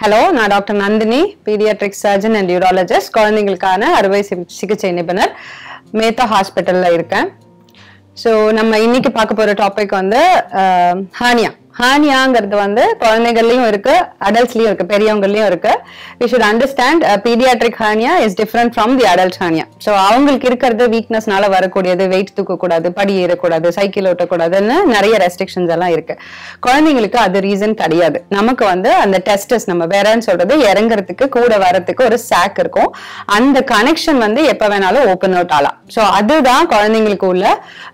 hello நான் doctor Nandini paediatric surgeon and urologist குழந்தைங்களுக்கான அறுவை சிகி- சிகிச்சை நிபுணர் மேத்தா ஹாஸ்பிட்டல்ல இருக்கேன் ஸோ நம்ம இன்னைக்கு பார்க்க போற டாபிக் வந்து ஹானியா ஹானியாங்கிறது வந்து குழந்தைகள்லயும் இருக்கு அடல்ட்ஸ்லயும் இருக்கு பெரியவங்கலயும் இருக்கு we should understand paediatric hernia is different from the adult hernia so அவங்களுக்கு இருக்கிறது வீக்னஸ்னால வரக்கூடியது வெயிட் தூக்கக்கூடாது படி ஏறக்கூடாது சைக்கிள் ஓட்டக்கூடாதுன்னு நிறைய ரெஸ்ட்ரிக்ஷன்ஸ் எல்லாம் இருக்கு குழந்தைங்களுக்கு அது ரீசன் கிடையாது நமக்கு வந்து அந்த டெஸ்டஸ் நம்ம வேறன்னு சொல்றது இறங்குறதுக்கு கூட வரதுக்கு ஒரு சாக் இருக்கும் அந்த கனெக்ஷன் வந்து எப்ப வேணாலும் ஓப்பன் அவுட் ஆகலாம் ஸோ அதுதான் குழந்தைங்களுக்கு உள்ள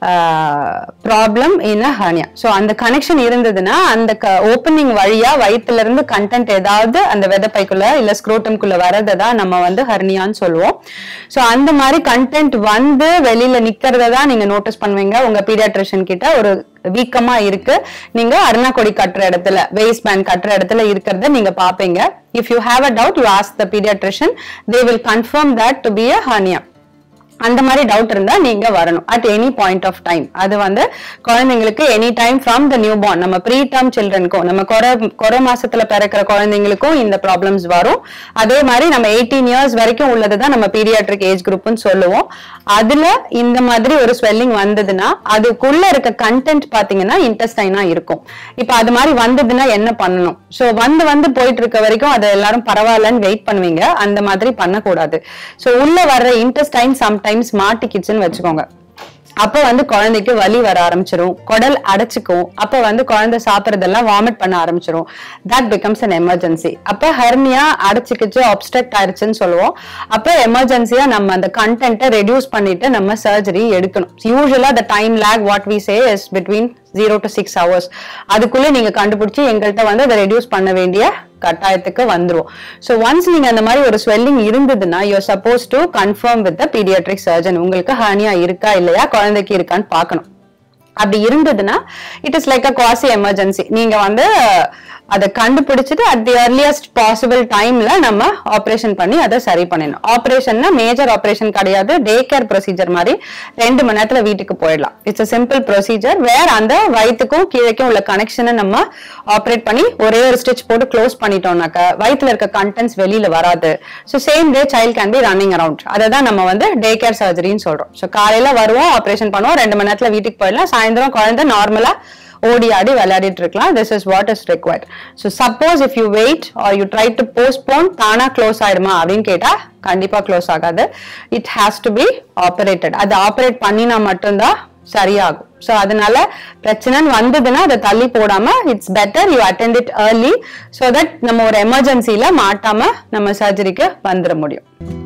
ப்ராப்ளம் இன் ஹானியா ஸோ அந்த கனெக்ஷன் இருந்ததுன்னா அந்த ஓப்பனிங் வழியா வயித்துல இருந்து கண்டென்ட் ஏதாவது அந்த விதப்பைக்குள்ள இல்ல ஸ்க்ரோட்டம்குள்ள வரதை தான் நம்ம வந்து ஹர்னியான்னு சொல்லுவோம் ஸோ அந்த மாதிரி கண்டென்ட் வந்து வெளியில நிக்கிறத தான் நீங்க நோட்டீஸ் பண்ணுவீங்க உங்க பீடியாட்ரிஷியன் கிட்ட ஒரு வீக்கமா இருக்கு நீங்க அருணாக்கொடி கட்டுற இடத்துல வேஸ்ட் பேண்ட் கட்டுற இடத்துல இருக்கிறத நீங்க பாப்பீங்க if you have a doubt you ask the paediatrician they will confirm that to be a hernia அந்த மாதிரி டவுட் இருந்தா நீங்க வரணும் at any point of time அது வந்து குழந்தைங்களுக்கு any time from the newborn நம்ம ப்ரீ டேர்ம் சில்ட்ரனுக்கும் நம்ம குறை குறை மாசத்துல பிறக்கிற குழந்தைங்களுக்கும் இந்த ப்ராப்ளம்ஸ் வரும் அதே மாதிரி நம்ம எயிட்டீன் இயர்ஸ் வரைக்கும் உள்ளது தான் நம்ம பீடியாட்ரிக் ஏஜ் குரூப்னு சொல்லுவோம் அதுல இந்த மாதிரி ஒரு ஸ்வெல்லிங் வந்ததுன்னா அதுக்குள்ள இருக்க கண்டென்ட் பாத்தீங்கன்னா இன்டெஸ்டைனா இருக்கும் இப்ப அது மாதிரி வந்ததுன்னா என்ன பண்ணணும் சோ வந்து வந்து போயிட்டு இருக்க வரைக்கும் அதை எல்லாரும் பரவாயில்லன்னு வெயிட் பண்ணுவீங்க அந்த மாதிரி பண்ணக்கூடாது சோ உள்ள வர்ற இன்டெஸ்டைன் சம்டைம்ஸ் மாட்டிக்கிச்சுன்னு வச்சுக்கோங்க அப்ப வந்து குழந்தைக்கு வலி வர ஆரம்பிச்சிரும் குடல் அடைச்சுக்கும் அப்ப வந்து குழந்தை சாப்பிட்றதெல்லாம் வாமிட் பண்ண ஆரம்பிச்சிரும் தட் பிகம்ஸ் அன் எமர்ஜென்சி அப்ப ஹெர்னியா அடைச்சிக்கிச்சு அப்ஸ்ட்ரக்ட் ஆயிருச்சுன்னு சொல்லுவோம் அப்ப எமர்ஜென்சியா நம்ம அந்த கண்டென்ட்டை ரெடியூஸ் பண்ணிட்டு நம்ம சர்ஜரி எடுக்கணும் usually the time lag what we say is between zero to six hours அதுக்குள்ள நீங்க கண்டுபிடிச்சு எங்கள்கிட்ட வந்து அதை ரெடியூஸ் பண்ண வேண்டிய கட்டாயத்துக்கு வந்துரும் ஸோ ஒன்ஸ் நீங்க அந்த மாதிரி ஒரு ஸ்வெல்லிங் இருந்ததுன்னா you suppose to confirm with the paediatric surgeon உங்களுக்கு ஹானியா இருக்கா இல்லையா குழந்தைக்கு இருக்கான்னு பார்க்கணும் அப்படி இருந்ததுன்னா it is like a quasi emergency நீங்க வந்து அதை கண்டுபிடிச்சிட்டு அட் தி earliest பாசிபிள் டைம்ல நம்ம ஆபரேஷன் பண்ணி அதை சரி பண்ணிடணும் ஆபரேஷன்னா மேஜர் ஆபரேஷன் கிடையாது டே கேர் ப்ரொசீஜர் மாதிரி ரெண்டு மணி நேரத்துல வீட்டுக்கு போயிடலாம் இட்ஸ் a சிம்பிள் ப்ரொசீஜர் வேற அந்த வயிற்றுக்கும் கீழேக்கும் உள்ள கனெக்ஷனை நம்ம ஆப்ரேட் பண்ணி ஒரே ஒரு ஸ்டிச் போட்டு க்ளோஸ் பண்ணிட்டோம்னாக்க வயிற்றுல இருக்க கண்டென்ட்ஸ் வெளியில வராது so same day child can be running around அதை தான் நம்ம வந்து டே கேர் சர்ஜரின்னு சொல்றோம் ஸோ காலையில வருவோம் ஆபரேஷன் பண்ணுவோம் ரெண்டு மணி நேரத்துல வீட்டுக்கு போயிடலாம் சாயந்தரம் குழந்தை நார்மலா ஓடி ஆடி விளையாடிட்டு இருக்கலாம் this is what is required so suppose if you wait or you try to postpone தானா க்ளோஸ் ஆயிடுமா அப்படின்னு கேட்டா கண்டிப்பா க்ளோஸ் ஆகாது it has to be operated அது ஆபரேட் பண்ணினா மட்டும்தான் சரியாகும் ஸோ அதனால பிரச்சனைன்னு வந்ததுன்னா அதை தள்ளி போடாம it's better you attend it early so that நம்ம ஒரு எமர்ஜென்சில மாட்டாம நம்ம சர்ஜரிக்கு வந்துட முடியும்